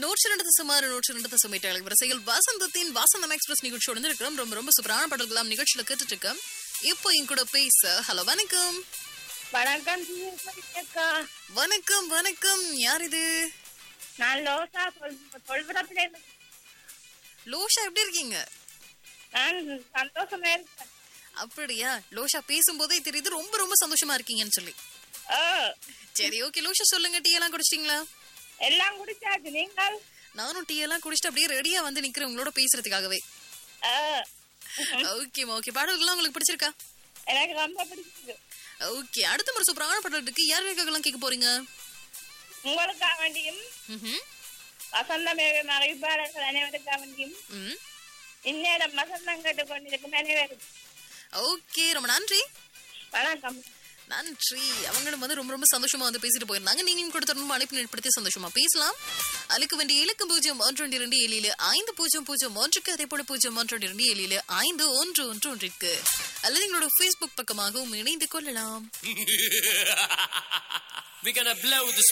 நூற்றி ரெண்டு சுமார் நூற்றி ரெண்டு தசமேட்டாளர் வரிசையில் வசந்தத்தின் வசந்தம் எக்ஸ்பிரஸ் நிகழ்ச்சியோட வந்து இருக்கிறோம் ரொம்ப ரொம்ப சூப்பரான பாடல்களாம் நிகழ்ச்சியில கேட்டுட்டு இருக்கோம் இப்போ என் கூட பேச ஹலோ வணக்கம் வணக்கம் ஜீவசரி அக்கா வணக்கம் வணக்கம் யார் இது நான் லோசா சொல் சொல்புறத்துல இருந்து லோஷா எப்படி இருக்கீங்க நான் சந்தோஷமா இருக்கேன் அப்படியா லோஷா பேசும்போதே தெரியுது ரொம்ப ரொம்ப சந்தோஷமா இருக்கீங்கன்னு சொல்லி ஓ சரி ஓகே லோஷா சொல்லுங்க டீ எல்லாம் குடிச்சிட்டீங்களா எல்லாம் குடிச்சாச்சு நீங்கள் நானும் டீ எல்லாம் குடிச்சிட்டு அப்படியே ரெடியா வந்து நிக்கிறேன் உங்களோட பேசுறதுக்காகவே ஓ ஓகே ஓகே பாடல்கள்லாம் உங்களுக்கு பிடிச்சிருக்கா எனக்கு ரொம்ப பிடிச்சது ஓகே அடுத்த ஒரு சூப்பரான பாடல் இருக்கு யார் யாருக்கெல்லாம் கேட்க போறீங்க உங்களுக்காக வேண்டியும் ம்ஹும். வசந்த மேகம் அறிவிப்பாளர்கள் அனைவருக்காக வேண்டியும் ம் இந்நேரம் வசந்தம் கேட்டுக் கொண்டிருக்கும் அனைவருக்கும் ஓகே ரொம்ப நன்றி வணக்கம் நன்றி அவங்களும் வந்து ரொம்ப ரொம்ப சந்தோஷமா வந்து பேசிட்டு போயிருந்தாங்க நீங்களும் கூட தொடர்ந்து அழைப்பு ஏற்படுத்தி சந்தோஷமா பேசலாம் அழைக்க வேண்டிய இலக்கம் பூஜ்ஜியம் ஒன்று ரெண்டு இரண்டு ஏழில் ஐந்து பூஜ்ஜியம் பூஜ்ஜியம் ஒன்றுக்கு அதே போல பூஜ்ஜியம் ஒன்று ரெண்டு இரண்டு ஏழில் ஐந்து ஒன்று ஒன்று ஒன்றிற்கு அல்லது எங்களோட ஃபேஸ்புக் பக்கமாகவும் இணைந்து கொள்ளலாம் We're gonna blow the